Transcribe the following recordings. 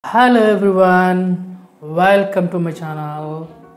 hello everyone welcome to my channel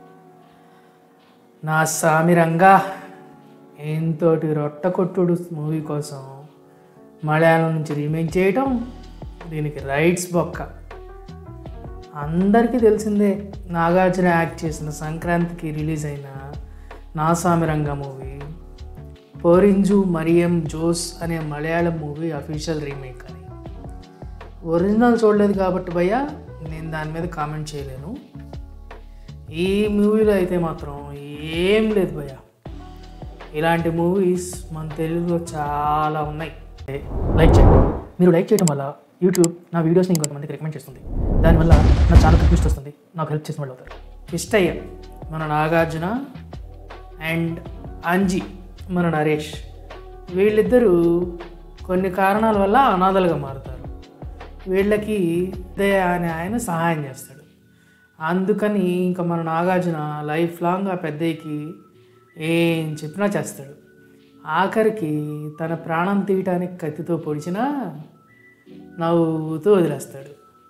Naa Saami Ranga ఎంతోటి రొట్ట కొట్టుడు movie కోసం మలయాళం నుంచి రీమేక్ చేయటం దీనికి రైట్స్ బొక్క అందరికీ తెలిసిందే నాగార్జున యాక్ట్ చేసిన సంక్రాంతికి రిలీజ్ అయిన నా సామిరంగా మూవీ పోరింజు మరియం జోస్ అనే మలయాళం మూవీ అఫీషియల్ రీమేక్ అని ఒరిజినల్ చూడలేదు కాబట్టి భయ్య నేను దాని మీద కామెంట్ చేయలేను ఈ మూవీలో అయితే మాత్రం ఏం లేదు భయ్య ఇలాంటి మూవీస్ మన తెలుగులో చాలా ఉన్నాయి లైక్ చేయండి మీరు లైక్ చేయడం వల్ల యూట్యూబ్ నా వీడియోస్ని ఇంకొంతమందికి రికమెండ్ చేస్తుంది దానివల్ల నా ఛానల్కి ట్విస్ట్ వస్తుంది నాకు హెల్ప్ చేసిన వాళ్ళు అవుతారు ఇష్టయ్య మన నాగార్జున అండ్ అంజీ మన నరేష్ వీళ్ళిద్దరూ కొన్ని కారణాల వల్ల అనాథలుగా మారుతారు వీళ్ళకి ఉదయ అనే ఆయన సహాయం చేస్తాడు అందుకని ఇంకా మన నాగార్జున లైఫ్ లాంగ్ ఆ పెద్దయ్యకి ఏం చెప్పినా చేస్తాడు ఆఖరికి తన ప్రాణం తీయటానికి కత్తితో పొడిచినా నవ్వుతూ వదిలేస్తాడు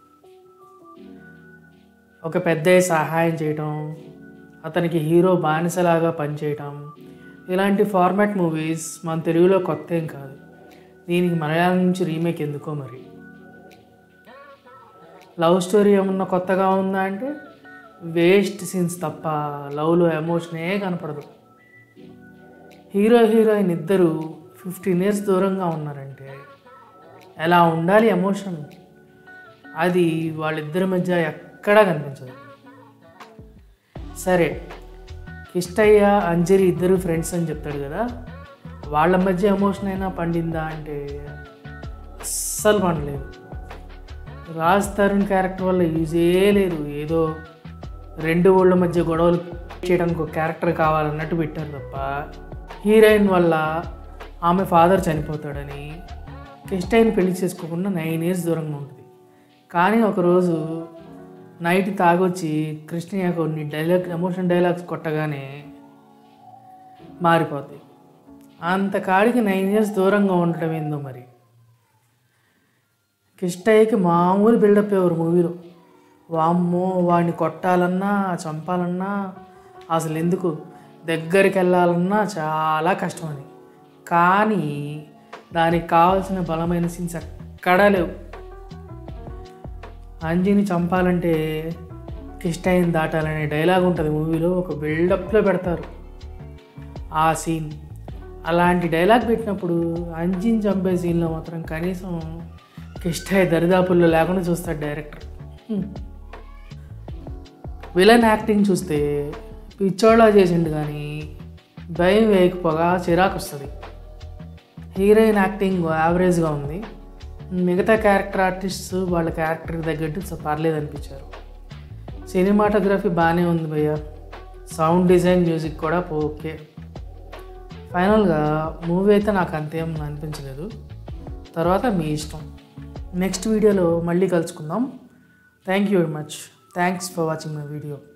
ఒక పెద్దయ్య సహాయం చేయటం అతనికి హీరో బానిసలాగా పనిచేయటం ఇలాంటి ఫార్మాట్ మూవీస్ మన తెలుగులో కొత్త ఏం కాదు దీనికి మలయాళం నుంచి రీమేక్ ఎందుకో మరి లవ్ స్టోరీ ఏమన్నా కొత్తగా ఉందా అంటే వేస్ట్ సీన్స్ తప్ప లవ్లో ఎమోషనే కనపడదు హీరో హీరోయిన్ ఇద్దరు ఫిఫ్టీన్ ఇయర్స్ దూరంగా ఉన్నారంటే ఎలా ఉండాలి ఎమోషన్ అది వాళ్ళిద్దరి మధ్య ఎక్కడా కనిపించదు సరే కిష్టయ్య అంజలి ఇద్దరు ఫ్రెండ్స్ అని చెప్తాడు కదా వాళ్ళ మధ్య ఎమోషన్ అయినా పండిందా అంటే అస్సలు పండలేదు రాజ్ తరుణ్ క్యారెక్టర్ వల్ల యూజే లేదు ఏదో రెండు ఊళ్ళ మధ్య గొడవలు చేయడానికి ఒక క్యారెక్టర్ కావాలన్నట్టు పెట్టారు తప్ప హీరోయిన్ వల్ల ఆమె ఫాదర్ చనిపోతాడని కిష్టైన్ పెళ్లి చేసుకోకుండా నైన్ ఇయర్స్ దూరంగా ఉంటుంది కానీ ఒకరోజు నైట్ తాగొచ్చి కృష్ణయ్య కొన్ని డైలాగ్ ఎమోషన్ డైలాగ్స్ కొట్టగానే మారిపోతాయి అంత కాడికి నైన్ ఇయర్స్ దూరంగా ఉండటం ఏందో మరి కిష్టయ్యకి మామూలు బిల్డప్ ఎవరు మూవీలో వామ్మో వాడిని కొట్టాలన్నా చంపాలన్నా అసలు ఎందుకు దగ్గరికి వెళ్ళాలన్నా చాలా కష్టం అని కానీ దానికి కావాల్సిన బలమైన సీన్స్ ఎక్కడా లేవు అంజీని చంపాలంటే కిష్టయ్యని దాటాలనే డైలాగ్ ఉంటుంది మూవీలో ఒక బిల్డప్లో పెడతారు ఆ సీన్ అలాంటి డైలాగ్ పెట్టినప్పుడు అంజీని చంపే సీన్లో మాత్రం కనీసం కిష్టయ్య దరిదాపుల్లో లేకుండా చూస్తాడు డైరెక్టర్ విలన్ యాక్టింగ్ చూస్తే పిచ్చోళ్ళ చేసిండు కానీ భయం వేయకపోగా చిరాకు వస్తుంది హీరోయిన్ యాక్టింగ్ యావరేజ్గా ఉంది మిగతా క్యారెక్టర్ ఆర్టిస్ట్స్ వాళ్ళ క్యారెక్టర్కి తగ్గట్టు పర్లేదు అనిపించారు సినిమాటోగ్రఫీ బాగానే ఉంది భయ్య సౌండ్ డిజైన్ మ్యూజిక్ కూడా ఓకే ఫైనల్గా మూవీ అయితే నాకు అంతేం అనిపించలేదు తర్వాత మీ ఇష్టం నెక్స్ట్ వీడియోలో మళ్ళీ కలుసుకుందాం thank you very much thanks for watching my video